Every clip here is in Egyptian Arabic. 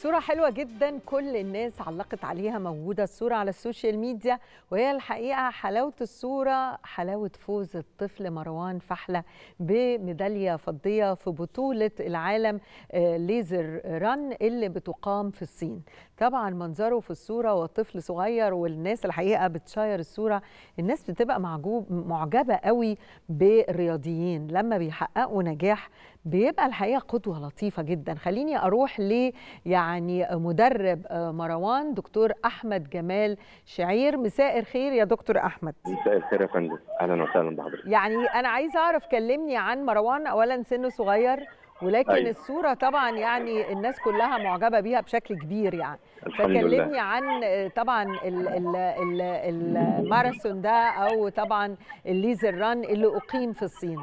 صورة حلوة جدا كل الناس علقت عليها موجودة الصورة على السوشيال ميديا وهي الحقيقة حلاوة الصورة حلاوة فوز الطفل مروان فحلة بميدالية فضية في بطولة العالم آه، ليزر ران اللي بتقام في الصين طبعا منظره في الصورة وطفل صغير والناس الحقيقة بتشاير الصورة الناس بتبقى معجوب معجبة قوي بالرياضيين لما بيحققوا نجاح بيبقى الحقيقة قدوة لطيفة جدا خليني أروح ل يعني مدرب آه، مروان دكتور أحمد جمال شعير مساء الخير يا دكتور أحمد مساء الخير يا فندم اهلا وسهلا بحضرتك يعني أنا عايزة أعرف كلمني عن مروان أولا سنه صغير ولكن أيوة. الصورة طبعا يعني الناس كلها معجبة بيها بشكل كبير يعني الحمد لله فكلمني عن آه، طبعا ال- ال- ال- الماراثون ده أو طبعا الليزر ران اللي أقيم في الصين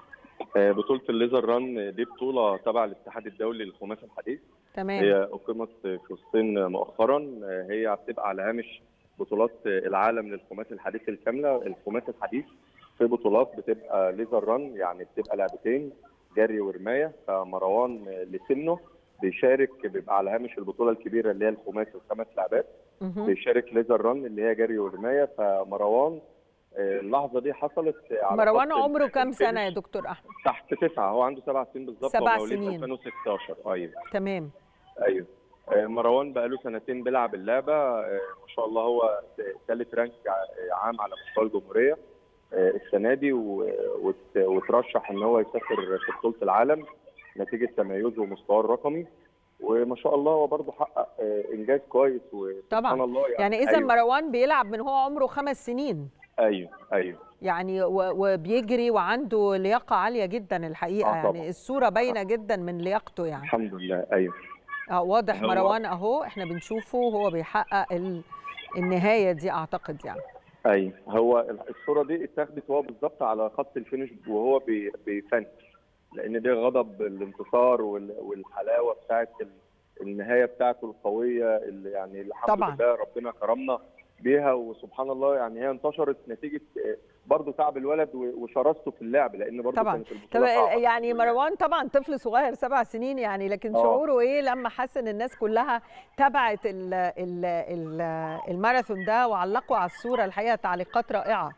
آه، بطولة الليزر ران دي بطولة تبع الاتحاد الدولي للخماس الحديث تمام هي أقيمت في الصين مؤخرا آه، هي بتبقى على هامش بطولات العالم للخماس الحديث الكاملة الخماس الحديث في بطولات بتبقى ليزر ران يعني بتبقى لعبتين جري ورماية فمروان آه، لسنه بيشارك بيبقى على هامش البطولة الكبيرة اللي هي الخماس الخمس لعبات مهم. بيشارك ليزر ران اللي هي جري ورمايه فمروان آه، اللحظه دي حصلت على مروان خط عمره كام الفينش سنة يا دكتور أحمد تحت تسعه هو عنده سبع سنين بالظبط سبع هو مواليد سنين. 2016 ايوه تمام ايوه آه، مروان بقى له سنتين بيلعب اللعبه آه، ما شاء الله هو ثالث رانك ع- عام على مستوى الجمهوريه آه، السنه دي و- وت- وترشح ان هو يسافر في بطوله العالم نتيجه تميزه ومستواه الرقمي وما شاء الله هو برضه حقق آه، انجاز كويس وسبحان طبعا الله يعني إذا أيوه. مروان بيلعب من هو عمره خمس سنين ايوه ايوه يعني و- وبيجري وعنده لياقة عالية جدا الحقيقة آه طبعاً. يعني الصورة باينة جدا من لياقته يعني الحمد لله ايوه اه واضح هو- مروان اهو احنا بنشوفه وهو بيحقق ال... النهاية دي اعتقد يعني ايوه هو الصوره دي اتاخدت هو بالظبط على خط الفينش وهو بي- بيفنش لان دي غضب الانتصار وال- والحلاوه بتاعت ال- النهايه بتاعته القويه اللي يعني الحمد طبعاً. لله ربنا كرمنا بيها وسبحان الله يعني هي انتشرت نتيجه برضه تعب الولد و- وشراسته في اللعب لان برضه طبعاً. كانت طب البطوله صعبة. يعني مروان طبعا طفل صغير سبع سنين يعني لكن آه. شعوره ايه لما حس ان الناس كلها تبعت ال... ال... ال... الماراثون ده وعلقوا على الصورة الحقيقة تعليقات رائعة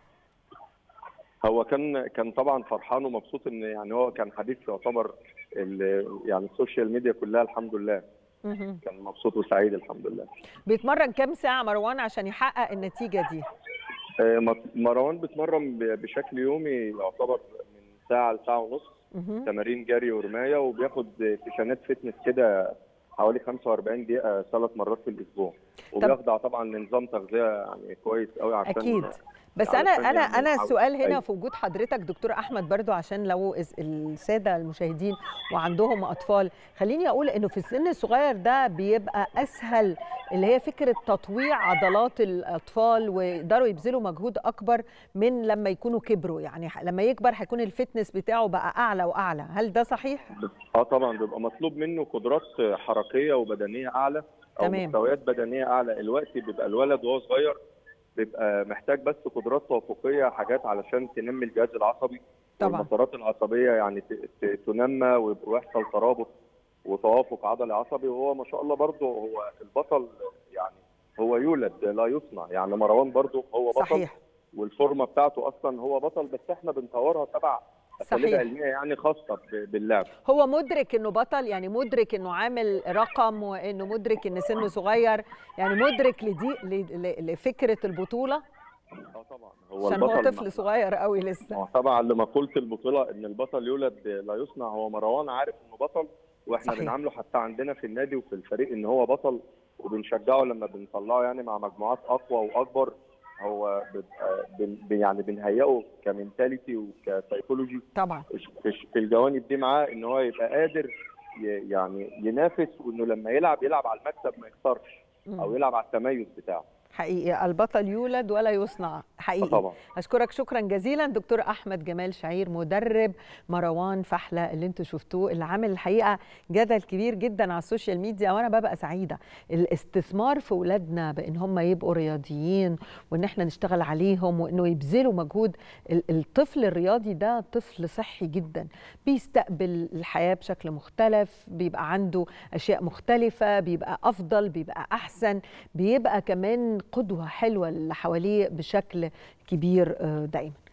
هو كان كان طبعا فرحان ومبسوط ان يعني هو كان حديث يعتبر ال- يعني السوشيال ميديا كلها الحمد لله مهم. كان مبسوط وسعيد الحمد لله بيتمرن كام ساعة مروان عشان يحقق النتيجة دي آه، مر- مروان بيتمرن ب- بشكل يومي يعتبر من ساعه لساعه ونص مهم. تمارين جري ورمايه وبياخد سيشنات فتنس كده حوالي 45 دقيقه ثلاث مرات في الاسبوع وبيخضع طبعا لنظام تغذيه يعني كويس قوي عشان اكيد بس انا علشان انا يعني انا نحاول- السؤال هنا أيوة. في وجود حضرتك دكتور احمد برضو عشان لو الس- الساده المشاهدين وعندهم اطفال خليني اقول انه في السن الصغير ده بيبقى اسهل اللي هي فكره تطويع عضلات الاطفال ويقدروا يبذلوا مجهود اكبر من لما يكونوا كبروا يعني ح- لما يكبر هيكون الفتنس بتاعه بقى اعلى واعلى هل ده صحيح اه طبعا بيبقى مطلوب منه قدرات حركيه وبدنيه اعلى او تمام. مستويات بدنيه اعلى الوقت بيبقى الولد وهو صغير بيبقى محتاج بس قدرات توافقيه حاجات علشان تنمي الجهاز العصبي طبعا. والمسارات العصبيه يعني ت- ت- تنمى ويبقى- ويحصل ترابط وتوافق عضلي عصبي وهو ما شاء الله برضه هو البطل يعني هو يولد لا يصنع يعني مروان برضه هو بطل صحيح والفورمه بتاعته اصلا هو بطل بس احنا بنطورها تبع اساليب صحيح. علميه يعني خاصه ب- باللعب هو مدرك انه بطل يعني مدرك انه عامل رقم وانه مدرك ان سنه صغير يعني مدرك لدي ل- ل- لفكره البطوله اه طبعا هو عشان هو البطل طفل صغير قوي لسه هو طبعا لمقوله البطوله ان البطل يولد لا يصنع هو مروان عارف انه بطل واحنا صحيح. بنعامله حتى عندنا في النادي وفي الفريق ان هو بطل وبنشجعه لما بنطلعه يعني مع مجموعات اقوى واكبر هو بيبقى بن يعني بنهيئه كمنتاليتي وكسيكولوجي طبعا في في الجوانب دي معاه ان هو يبقى قادر ي- يعني ينافس وانه لما يلعب يلعب على المكسب ما يخسرش مم. او يلعب على التميز بتاعه حقيقي البطل يولد ولا يصنع حقيقي طبعا اشكرك شكرا جزيلا دكتور احمد جمال شعير مدرب مروان فحله اللي انتم شفتوه اللي عامل الحقيقه جدل كبير جدا على السوشيال ميديا وانا ببقى سعيده الاستثمار في اولادنا بان هم يبقوا رياضيين وان احنا نشتغل عليهم وانه يبذلوا مجهود الطفل الرياضي ده طفل صحي جدا بيستقبل الحياه بشكل مختلف بيبقى عنده اشياء مختلفه بيبقى افضل بيبقى احسن بيبقى كمان قدوه حلوه اللي حواليه بشكل كبير دايما